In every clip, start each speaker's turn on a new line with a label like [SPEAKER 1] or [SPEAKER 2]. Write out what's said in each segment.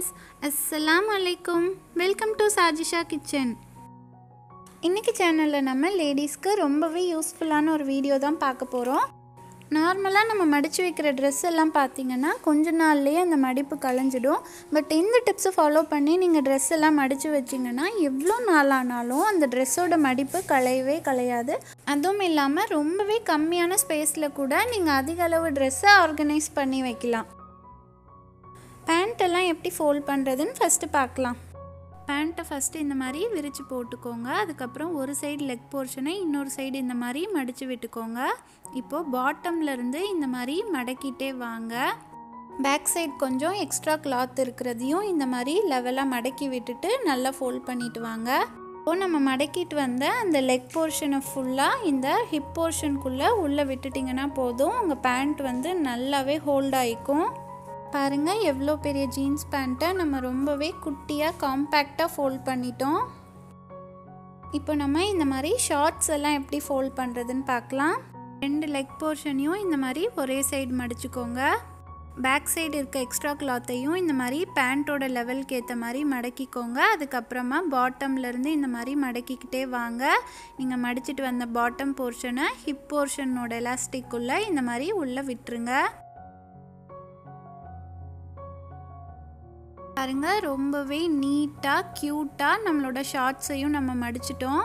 [SPEAKER 1] friends அஸ்ஸலாம் அலைக்கும் welcome to Sajisha kitchen இன்றைக்கி சேனலில் நம்ம லேடிஸ்க்கு ரொம்பவே யூஸ்ஃபுல்லான ஒரு வீடியோ தான் பார்க்க போகிறோம் நார்மலாக நம்ம மடித்து வைக்கிற ட்ரெஸ் எல்லாம் பார்த்தீங்கன்னா கொஞ்ச நாள்லேயே அந்த மடிப்பு கலைஞ்சிடும் பட் இந்த டிப்ஸை ஃபாலோ பண்ணி நீங்கள் ட்ரெஸ் எல்லாம் மடித்து வச்சிங்கன்னா எவ்வளோ நாளானாலும் அந்த ட்ரெஸ்ஸோட மடிப்பு கலையவே கலையாது அதுவும் இல்லாமல் ரொம்பவே கம்மியான ஸ்பேஸில் கூட நீங்கள் அதிக அளவு ட்ரெஸ்ஸை ஆர்கனைஸ் பண்ணி வைக்கலாம் பேண்ட் எல்லாம் எப்படி ஃபோல்ட் பண்ணுறதுன்னு ஃபஸ்ட்டு பார்க்கலாம் பேண்ட்டை ஃபஸ்ட்டு இந்த மாதிரி விரித்து போட்டுக்கோங்க அதுக்கப்புறம் ஒரு சைடு லெக் போர்ஷனை இன்னொரு சைடு இந்த மாதிரி மடித்து விட்டுக்கோங்க இப்போது பாட்டம்லேருந்து இந்த மாதிரி மடக்கிட்டே வாங்க பேக் சைடு கொஞ்சம் எக்ஸ்ட்ரா கிளாத் இருக்கிறதையும் இந்த மாதிரி லெவலாக மடக்கி விட்டுட்டு நல்லா ஃபோல்ட் பண்ணிட்டு வாங்க இப்போது நம்ம மடக்கிட்டு வந்த அந்த லெக் போர்ஷனை ஃபுல்லாக இந்த ஹிப் போர்ஷனுக்குள்ளே உள்ளே விட்டுட்டிங்கன்னா போதும் உங்கள் பேண்ட் வந்து நல்லாவே ஹோல்ட் ஆகிக்கும் பாருங்கள் எவ்வளோ பெரிய ஜீன்ஸ் பேண்ட்டை நம்ம ரொம்பவே குட்டியாக காம்பேக்டாக ஃபோல்ட் பண்ணிட்டோம் இப்போ நம்ம இந்த மாதிரி ஷார்ட்ஸ் எல்லாம் எப்படி ஃபோல்ட் பண்ணுறதுன்னு பார்க்கலாம் ரெண்டு லெக் போர்ஷனையும் இந்த மாதிரி ஒரே சைடு மடிச்சுக்கோங்க பேக் சைடு இருக்க எக்ஸ்ட்ரா கிளாத்தையும் இந்த மாதிரி பேண்ட்டோட லெவலுக்கு ஏற்ற மாதிரி மடக்கிக்கோங்க அதுக்கப்புறமா பாட்டம்லேருந்து இந்த மாதிரி மடக்கிக்கிட்டே வாங்க நீங்கள் மடிச்சிட்டு வந்த பாட்டம் போர்ஷனை ஹிப் போர்ஷனோட எலாஸ்டிக்குள்ளே இந்த மாதிரி உள்ளே விட்டுருங்க பாருங்க ரொம்பவே நீட்டாக க்யூட்டாக நம்மளோட ஷார்ட்ஸையும் நம்ம மடிச்சிட்டோம்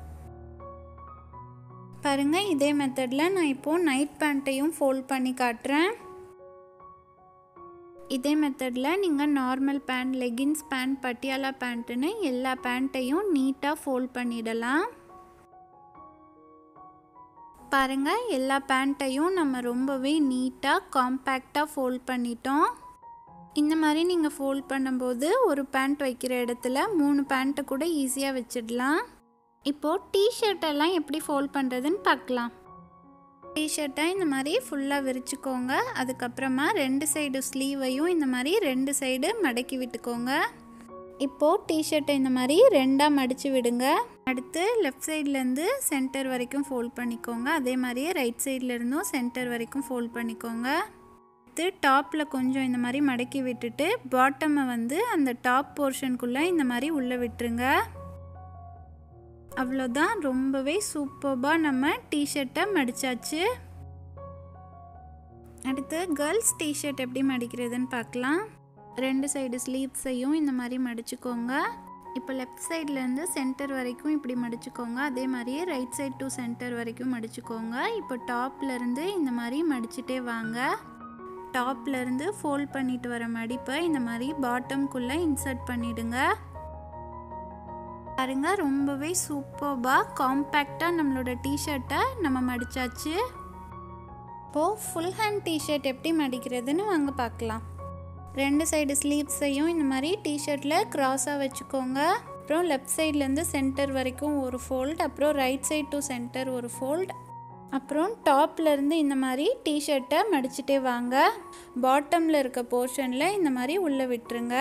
[SPEAKER 1] பாருங்க இதே மெத்தடில் நான் இப்போது நைட் பேண்ட்டையும் ஃபோல்ட் பண்ணி காட்டுறேன் இதே மெத்தடில் நீங்கள் normal pant leggings pant Patiala பேண்ட்டுன்னு எல்லா பேண்ட்டையும் நீட்டாக ஃபோல்ட் பண்ணிடலாம் பாருங்கள் எல்லா பேண்ட்டையும் நம்ம ரொம்பவே நீட்டாக காம்பேக்டாக ஃபோல்ட் பண்ணிட்டோம் இந்த மாதிரி நீங்கள் ஃபோல்ட் பண்ணும்போது ஒரு பேண்ட் வைக்கிற இடத்துல மூணு பேண்ட்டை கூட ஈஸியாக வச்சிடலாம் இப்போது டிஷர்ட்டெல்லாம் எப்படி ஃபோல்ட் பண்ணுறதுன்னு பார்க்கலாம் டிஷர்ட்டை இந்த மாதிரி ஃபுல்லாக விரிச்சுக்கோங்க அதுக்கப்புறமா ரெண்டு சைடு ஸ்லீவையும் இந்த மாதிரி ரெண்டு சைடு மடக்கி விட்டுக்கோங்க இப்போது டிஷர்ட்டை இந்த மாதிரி ரெண்டாக மடித்து விடுங்க அடுத்து லெஃப்ட் சைட்லேருந்து சென்டர் வரைக்கும் ஃபோல்ட் பண்ணிக்கோங்க அதே மாதிரியே ரைட் சைட்லேருந்தும் சென்டர் வரைக்கும் ஃபோல்ட் பண்ணிக்கோங்க எடுத்து டாப்பில் கொஞ்சம் இந்த மாதிரி மடக்கி விட்டுட்டு பாட்டமை வந்து அந்த டாப் போர்ஷனுக்குள்ளே இந்த மாதிரி உள்ளே விட்டுருங்க அவ்வளோதான் ரொம்பவே சூப்பர்பாக நம்ம டிஷர்ட்டை மடித்தாச்சு அடுத்து கேர்ள்ஸ் டிஷர்ட் எப்படி மடிக்கிறதுன்னு பார்க்கலாம் ரெண்டு சைடு ஸ்லீவ்ஸையும் இந்த மாதிரி மடிச்சுக்கோங்க இப்போ லெஃப்ட் சைட்லேருந்து சென்டர் வரைக்கும் இப்படி மடிச்சுக்கோங்க அதே மாதிரியே ரைட் சைட் டு சென்டர் வரைக்கும் மடிச்சுக்கோங்க இப்போ டாப்லேருந்து இந்த மாதிரி மடிச்சுட்டே வாங்க டாப்லேருந்து ஃபோல்ட் பண்ணிட்டு வர மடிப்பை இந்த மாதிரி பாட்டம்குள்ளே இன்சர்ட் பண்ணிடுங்க பாருங்க ரொம்பவே சூப்பர்பாக காம்பேக்டாக நம்மளோட டிஷர்ட்டை நம்ம மடித்தாச்சு இப்போது ஃபுல் ஹேண்ட் டிஷர்ட் எப்படி மடிக்கிறதுன்னு வாங்க பார்க்கலாம் ரெண்டு சைடு ஸ்லீவ்ஸையும் இந்த மாதிரி டிஷர்ட்டில் க்ராஸாக வச்சுக்கோங்க அப்புறம் லெஃப்ட் சைட்லேருந்து சென்டர் வரைக்கும் ஒரு ஃபோல்ட் அப்புறம் ரைட் சைட் டு சென்டர் ஒரு ஃபோல்ட் அப்புறம் டாப்லேருந்து இந்த மாதிரி டிஷர்ட்டை மடிச்சுட்டே வாங்க பாட்டமில் இருக்க போர்ஷனில் இந்த மாதிரி உள்ளே விட்டுருங்க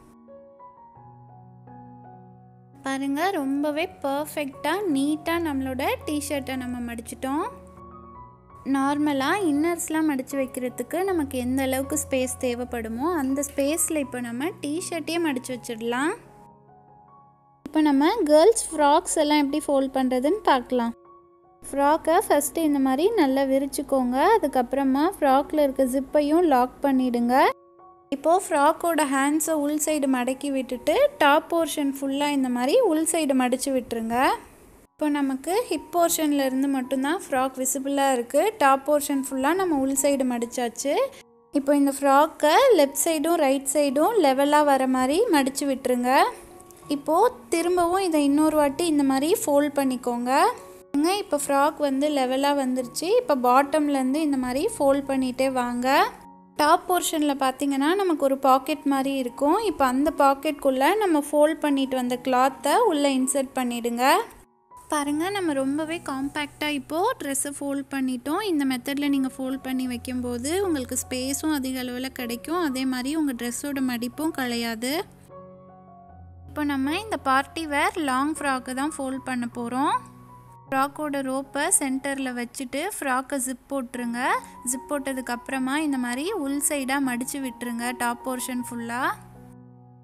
[SPEAKER 1] பாருங்கள் ரொம்பவே பர்ஃபெக்டாக நீட்டாக நம்மளோட டிஷர்ட்டை நம்ம மடிச்சிட்டோம் நார்மலாக இன்னர்ஸ்லாம் மடித்து வைக்கிறதுக்கு நமக்கு எந்த அளவுக்கு ஸ்பேஸ் தேவைப்படுமோ அந்த ஸ்பேஸில் இப்போ நம்ம டிஷர்ட்டே மடித்து வச்சிடலாம் இப்போ நம்ம கேர்ள்ஸ் ஃப்ராக்ஸ் எல்லாம் எப்படி ஃபோல்ட் பண்ணுறதுன்னு பார்க்கலாம் ஃப்ராக்கை ஃபஸ்ட்டு இந்த மாதிரி நல்லா விரிச்சுக்கோங்க அதுக்கப்புறமா ஃப்ராக்கில் இருக்க ஜிப்பையும் லாக் பண்ணிவிடுங்க இப்போது ஃப்ராக்கோட ஹேண்ட்ஸை உள் சைடு மடக்கி விட்டுட்டு டாப் போர்ஷன் ஃபுல்லாக இந்த மாதிரி உள் சைடு மடித்து விட்டுருங்க இப்போ நமக்கு ஹிப் போர்ஷனில் இருந்து மட்டும்தான் ஃப்ராக் விசிபிளாக இருக்குது டாப் போர்ஷன் ஃபுல்லாக நம்ம உள் சைடு மடித்தாச்சு இப்போ இந்த ஃப்ராக்கை லெஃப்ட் சைடும் ரைட் சைடும் லெவலாக வர மாதிரி மடித்து விட்டுருங்க இப்போது திரும்பவும் இதை இன்னொரு வாட்டி இந்த மாதிரி ஃபோல்ட் பண்ணிக்கோங்க இப்போ ஃப்ராக் வந்து லெவலாக வந்துருச்சு இப்போ பாட்டம்லேருந்து இந்த மாதிரி ஃபோல்ட் பண்ணிகிட்டே வாங்க டாப் போர்ஷனில் பார்த்தீங்கன்னா நமக்கு ஒரு பாக்கெட் மாதிரி இருக்கும் இப்போ அந்த பாக்கெட்குள்ளே நம்ம ஃபோல்ட் பண்ணிட்டு வந்த கிளாத்தை உள்ளே இன்சர்ட் பண்ணிவிடுங்க பாருங்கள் நம்ம ரொம்பவே காம்பேக்டாக இப்போது ட்ரெஸ்ஸை ஃபோல்ட் பண்ணிட்டோம் இந்த மெத்தடில் நீங்கள் ஃபோல்ட் பண்ணி வைக்கும்போது உங்களுக்கு ஸ்பேஸும் அதிக அளவில் கிடைக்கும் அதே மாதிரி உங்கள் ட்ரெஸ்ஸோட மடிப்பும் களையாது இப்போ நம்ம இந்த பார்ட்டி வேர் லாங் ஃப்ராக்கு தான் ஃபோல்ட் பண்ண போகிறோம் ஃப்ராக்கோட ரோப்பை சென்டரில் வச்சுட்டு ஃப்ராக்கை ஜிப் போட்டுருங்க ஜிப் போட்டதுக்கப்புறமா இந்த மாதிரி உள் சைடாக மடித்து விட்டுருங்க டாப் போர்ஷன் ஃபுல்லாக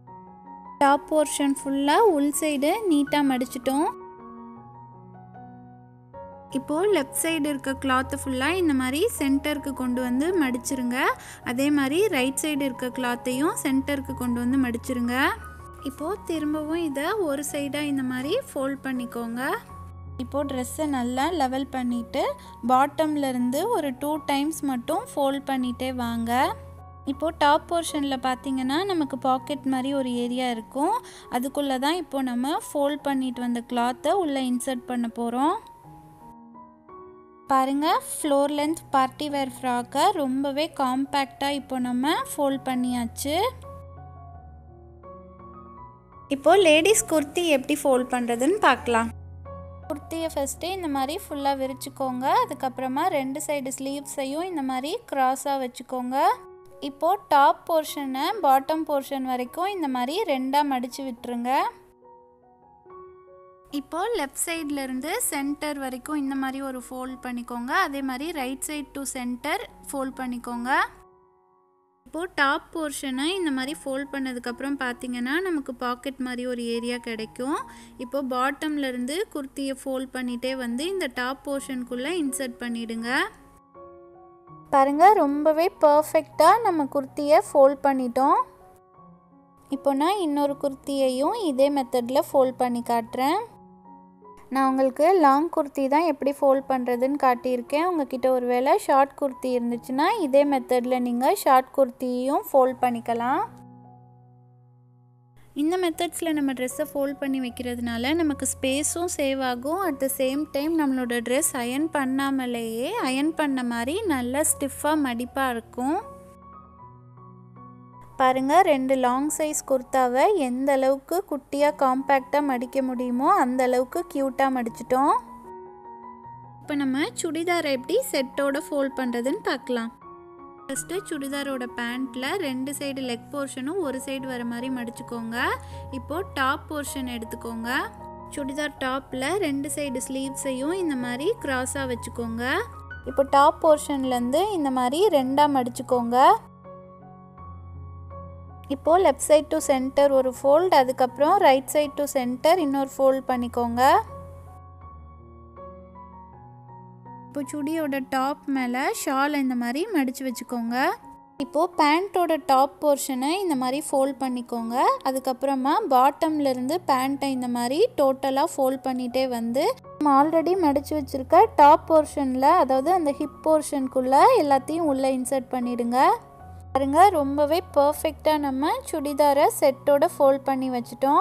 [SPEAKER 1] டாப் போர்ஷன் ஃபுல்லாக உள் சைடு நீட்டாக மடிச்சிட்டோம் இப்போது லெஃப்ட் சைடு இருக்க கிளாத்தை ஃபுல்லாக இந்த மாதிரி சென்டருக்கு கொண்டு வந்து மடிச்சிருங்க அதே மாதிரி ரைட் சைடு இருக்க கிளாத்தையும் சென்டருக்கு கொண்டு வந்து மடிச்சிருங்க இப்போது திரும்பவும் இதை ஒரு சைடாக இந்த மாதிரி ஃபோல்ட் பண்ணிக்கோங்க இப்போது ட்ரெஸ்ஸை நல்லா லெவல் பண்ணிவிட்டு பாட்டம்லேருந்து ஒரு டூ டைம்ஸ் மட்டும் ஃபோல்ட் பண்ணிகிட்டே வாங்க இப்போது டாப் போர்ஷனில் பார்த்தீங்கன்னா நமக்கு பாக்கெட் மாதிரி ஒரு ஏரியா இருக்கும் அதுக்குள்ளே தான் இப்போது நம்ம ஃபோல்ட் பண்ணிட்டு வந்த கிளாத்தை உள்ளே இன்சர்ட் பண்ண போகிறோம் பாருங்கள் ஃப்ளோர் லென்த் பார்ட்டி வேர் ஃப்ராக்கை ரொம்பவே காம்பேக்டாக இப்போ நம்ம ஃபோல்ட் பண்ணியாச்சு இப்போது லேடிஸ் குர்த்தி எப்படி ஃபோல்ட் பண்ணுறதுன்னு பார்க்கலாம் குர்த்தியை ஃபஸ்ட்டு இந்த மாதிரி ஃபுல்லாக விரிச்சுக்கோங்க அதுக்கப்புறமா ரெண்டு சைடு ஸ்லீவ்ஸையும் இந்த மாதிரி க்ராஸாக வச்சுக்கோங்க இப்போது டாப் போர்ஷனை பாட்டம் போர்ஷன் வரைக்கும் இந்த மாதிரி ரெண்டாக மடித்து விட்டுருங்க இப்போது லெஃப்ட் சைட்லேருந்து சென்டர் வரைக்கும் இந்த மாதிரி ஒரு ஃபோல்ட் பண்ணிக்கோங்க அதே மாதிரி right side to centre fold பண்ணிக்கோங்க இப்போது டாப் போர்ஷனை இந்த மாதிரி ஃபோல்ட் பண்ணதுக்கப்புறம் பார்த்தீங்கன்னா நமக்கு பாக்கெட் மாதிரி ஒரு ஏரியா கிடைக்கும் இப்போது பாட்டம்லேருந்து குர்த்தியை ஃபோல்ட் பண்ணிகிட்டே வந்து இந்த டாப் போர்ஷனுக்குள்ளே இன்சர்ட் பண்ணிவிடுங்க பாருங்கள் ரொம்பவே பர்ஃபெக்டாக நம்ம குர்த்தியை ஃபோல்ட் பண்ணிட்டோம் இப்போ நான் இன்னொரு குர்த்தியையும் இதே மெத்தடில் ஃபோல்ட் பண்ணி காட்டுறேன் நான் உங்களுக்கு லாங் குர்த்தி தான் எப்படி ஃபோல்ட் பண்ணுறதுன்னு காட்டியிருக்கேன் உங்ககிட்ட ஒரு வேளை ஷார்ட் குர்த்தி இருந்துச்சுன்னா இதே மெத்தடில் நீங்கள் ஷார்ட் குர்த்தியும் ஃபோல்ட் பண்ணிக்கலாம் இந்த மெத்தட்ஸில் நம்ம ட்ரெஸ்ஸை ஃபோல்ட் பண்ணி வைக்கிறதுனால நமக்கு ஸ்பேஸும் சேவ் ஆகும் அட் த சேம் டைம் நம்மளோட ட்ரெஸ் அயன் பண்ணாமலேயே அயன் பண்ண மாதிரி நல்லா ஸ்டிஃபாக மடிப்பாக இருக்கும் பாருங்கள் ரெண்டு லாங் சைஸ் குர்த்தாவை எந்த அளவுக்கு குட்டியாக காம்பேக்டாக மடிக்க முடியுமோ அந்த அளவுக்கு க்யூட்டாக மடிச்சிட்டோம் இப்போ நம்ம சுடிதாரை எப்படி செட்டோட ஃபோல்ட் பண்ணுறதுன்னு பார்க்கலாம் ஃபஸ்ட்டு சுடிதாரோட பேண்ட்டில் ரெண்டு சைடு லெக் போர்ஷனும் ஒரு சைடு வர மாதிரி மடிச்சுக்கோங்க இப்போது டாப் போர்ஷன் எடுத்துக்கோங்க சுடிதார் டாப்பில் ரெண்டு சைடு ஸ்லீவ்ஸையும் இந்த மாதிரி க்ராஸாக வச்சுக்கோங்க இப்போ டாப் போர்ஷன்லேருந்து இந்த மாதிரி ரெண்டாக மடிச்சுக்கோங்க இப்போது லெஃப்ட் சைட் டு சென்டர் ஒரு ஃபோல்ட் அதுக்கப்புறம் ரைட் சைட் டு சென்டர் இன்னொரு ஃபோல்ட் பண்ணிக்கோங்க இப்போ சுடியோட டாப் மேலே ஷால் இந்த மாதிரி மடித்து வச்சுக்கோங்க இப்போது பேண்ட்டோட டாப் போர்ஷனை இந்த மாதிரி ஃபோல்ட் பண்ணிக்கோங்க அதுக்கப்புறமா பாட்டம்லேருந்து பேண்ட்டை இந்த மாதிரி டோட்டலாக ஃபோல்ட் பண்ணிகிட்டே வந்து நம்ம ஆல்ரெடி மடித்து வச்சுருக்க டாப் போர்ஷனில் அதாவது அந்த ஹிப் போர்ஷனுக்குள்ளே எல்லாத்தையும் உள்ளே இன்சர்ட் பண்ணிடுங்க பாருங்க ரொம்பவே பர்ஃபெக்டாக நம்ம சுடிதாரை செட்டோட ஃபோல்ட் பண்ணி வச்சுட்டோம்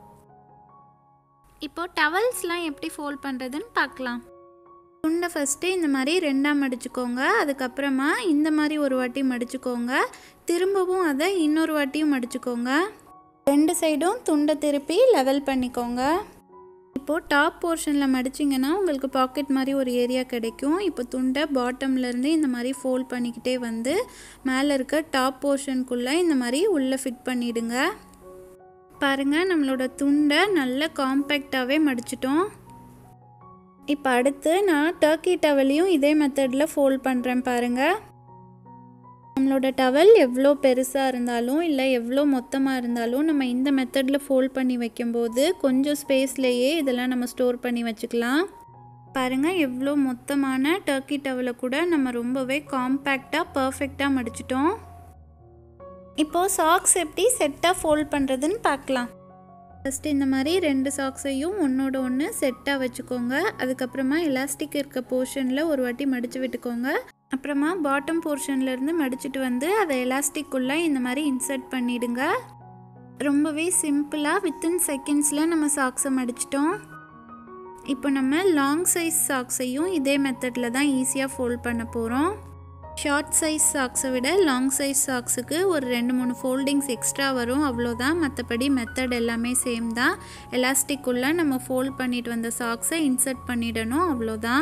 [SPEAKER 1] இப்போ டவல்ஸ்லாம் எப்படி ஃபோல்ட் பண்ணுறதுன்னு பார்க்கலாம் துண்டை ஃபஸ்ட்டு இந்த மாதிரி ரெண்டாக மடிச்சுக்கோங்க அதுக்கப்புறமா இந்த மாதிரி ஒரு வாட்டி மடிச்சுக்கோங்க திரும்பவும் அதை இன்னொரு வாட்டியும் மடிச்சுக்கோங்க ரெண்டு சைடும் துண்டை திருப்பி லெவல் பண்ணிக்கோங்க இப்போது டாப் போர்ஷனில் மடிச்சிங்கன்னா உங்களுக்கு பாக்கெட் மாதிரி ஒரு ஏரியா கிடைக்கும் இப்போ துண்டை பாட்டம்லேருந்து இந்த மாதிரி ஃபோல்ட் பண்ணிக்கிட்டே வந்து மேலே இருக்க டாப் போர்ஷனுக்குள்ளே இந்த மாதிரி உள்ளே ஃபிட் பண்ணிவிடுங்க பாருங்கள் நம்மளோட துண்டை நல்ல காம்பேக்டாகவே மடிச்சிட்டோம் இப்போ அடுத்து நான் டர்க்கி டவலையும் இதே மெத்தடில் ஃபோல்ட் பண்ணுறேன் பாருங்கள் நம்மளோட டவல் எவ்வளோ பெருசாக இருந்தாலும் இல்லை எவ்வளோ மொத்தமாக இருந்தாலும் நம்ம இந்த மெத்தடில் ஃபோல்ட் பண்ணி வைக்கும்போது கொஞ்சம் ஸ்பேஸ்லேயே இதெல்லாம் நம்ம ஸ்டோர் பண்ணி வச்சுக்கலாம் பாருங்கள் எவ்வளோ மொத்தமான டர்க்கி டவலை கூட நம்ம ரொம்பவே காம்பேக்டாக பர்ஃபெக்டாக மடிச்சிட்டோம் இப்போது சாக்ஸ் எப்படி செட்டாக ஃபோல்ட் பண்ணுறதுன்னு பார்க்கலாம் ஃபஸ்ட்டு இந்த மாதிரி ரெண்டு சாக்ஸையும் ஒன்றோட ஒன்று செட்டாக வச்சுக்கோங்க அதுக்கப்புறமா எலாஸ்டிக் இருக்க போர்ஷனில் ஒரு வாட்டி மடித்து விட்டுக்கோங்க அப்புறமா பாட்டம் போர்ஷன்லேருந்து மடிச்சுட்டு வந்து அதை எலாஸ்டிக்குள்ளே இந்த மாதிரி இன்சர்ட் பண்ணிடுங்க ரொம்பவே சிம்பிளாக வித்தின் செகண்ட்ஸில் நம்ம சாக்ஸை மடிச்சிட்டோம் இப்போ நம்ம லாங் சைஸ் சாக்ஸையும் இதே மெத்தடில் தான் ஈஸியாக ஃபோல்ட் பண்ண போகிறோம் ஷார்ட் சைஸ் சாக்ஸை விட லாங் சைஸ் சாக்ஸுக்கு ஒரு ரெண்டு மூணு ஃபோல்டிங்ஸ் எக்ஸ்ட்ரா வரும் அவ்வளோதான் மற்றபடி மெத்தட் எல்லாமே சேம் தான் எலாஸ்டிக்குள்ளே நம்ம ஃபோல்ட் பண்ணிட்டு வந்த சாக்ஸை இன்சர்ட் பண்ணிடணும் அவ்வளோதான்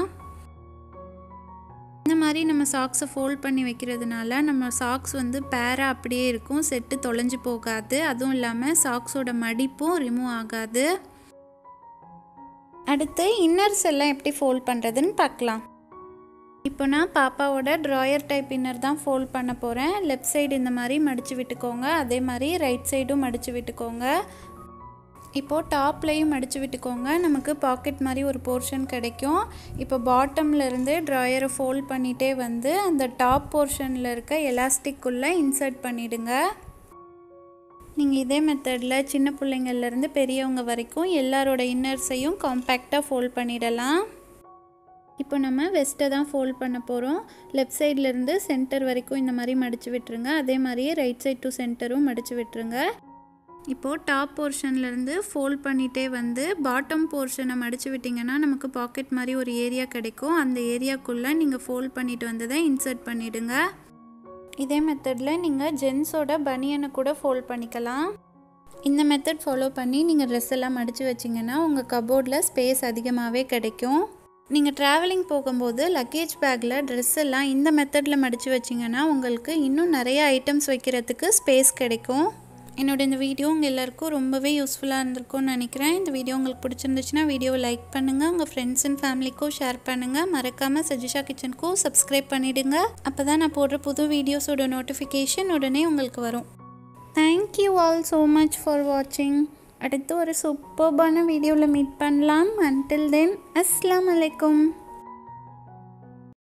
[SPEAKER 1] இந்த மாதிரி நம்ம சாக்ஸை ஃபோல்ட் பண்ணி வைக்கிறதுனால நம்ம சாக்ஸ் வந்து பேராக அப்படியே இருக்கும் செட்டு தொலைஞ்சு போகாது அதுவும் இல்லாமல் சாக்ஸோட மடிப்பும் ரிமூவ் ஆகாது அடுத்து இன்னர்ஸ் எல்லாம் எப்படி ஃபோல்ட் பண்ணுறதுன்னு பார்க்கலாம் இப்போ நான் பாப்பாவோட ட்ராயர் டைப் இன்னர் தான் ஃபோல்ட் பண்ண போகிறேன் லெஃப்ட் சைடு இந்த மாதிரி மடித்து விட்டுக்கோங்க அதே மாதிரி ரைட் சைடும் மடித்து விட்டுக்கோங்க இப்போது டாப்லேயும் மடித்து விட்டுக்கோங்க நமக்கு பாக்கெட் மாதிரி ஒரு போர்ஷன் கிடைக்கும் இப்போ பாட்டம்லேருந்து ட்ராயரை ஃபோல்ட் பண்ணிகிட்டே வந்து அந்த டாப் போர்ஷனில் இருக்க எலாஸ்டிக்குள்ளே இன்சர்ட் பண்ணிவிடுங்க நீங்கள் இதே மெத்தடில் சின்ன பிள்ளைங்கள்லேருந்து பெரியவங்க வரைக்கும் எல்லாரோட இன்னர்ஸையும் காம்பேக்டாக ஃபோல்ட் பண்ணிடலாம் இப்போ நம்ம வெஸ்ட்டை தான் ஃபோல்ட் பண்ண போகிறோம் லெஃப்ட் சைட்லேருந்து சென்டர் வரைக்கும் இந்த மாதிரி மடித்து விட்டுருங்க அதே மாதிரியே ரைட் சைட் டு சென்டரும் மடித்து விட்டுருங்க இப்போது டாப் போர்ஷன்லேருந்து ஃபோல்ட் பண்ணிகிட்டே வந்து பாட்டம் போர்ஷனை மடித்து விட்டிங்கன்னா நமக்கு பாக்கெட் மாதிரி ஒரு ஏரியா கிடைக்கும் அந்த ஏரியாக்குள்ளே நீங்கள் ஃபோல்ட் பண்ணிட்டு வந்ததை இன்சர்ட் பண்ணிவிடுங்க இதே மெத்தடில் நீங்கள் ஜென்ஸோட பனியனை கூட ஃபோல்ட் பண்ணிக்கலாம் இந்த மெத்தட் ஃபாலோ பண்ணி நீங்கள் ட்ரெஸ் எல்லாம் மடித்து வச்சிங்கன்னா உங்கள் கபோர்டில் ஸ்பேஸ் அதிகமாகவே கிடைக்கும் நீங்கள் ட்ராவலிங் போகும்போது லக்கேஜ் பேக்கில் ட்ரெஸ் எல்லாம் இந்த மெத்தடில் மடித்து வச்சிங்கன்னா உங்களுக்கு இன்னும் நிறைய ஐட்டம்ஸ் வைக்கிறதுக்கு ஸ்பேஸ் கிடைக்கும் என்னோட இந்த வீடியோ உங்கள் எல்லாருக்கும் ரொம்பவே யூஸ்ஃபுல்லாக இருந்திருக்கும்னு நினைக்கிறேன் இந்த வீடியோ உங்களுக்கு பிடிச்சிருந்துச்சுன்னா வீடியோவை லைக் பண்ணுங்கள் உங்கள் ஃப்ரெண்ட்ஸ் அண்ட் ஃபேமிலிக்கும் ஷேர் பண்ணுங்கள் மறக்காமல் சஜிஷா கிச்சனுக்கும் சப்ஸ்கிரைப் பண்ணிவிடுங்க அப்போ தான் நான் போடுற புது வீடியோஸோட நோட்டிஃபிகேஷன் உடனே உங்களுக்கு வரும் thank you all so much for வாட்சிங் அடுத்து ஒரு சூப்பர்பான வீடியோவில் மீட் பண்ணலாம் அன்டில் தென் அஸ்லாம் அலைக்கும்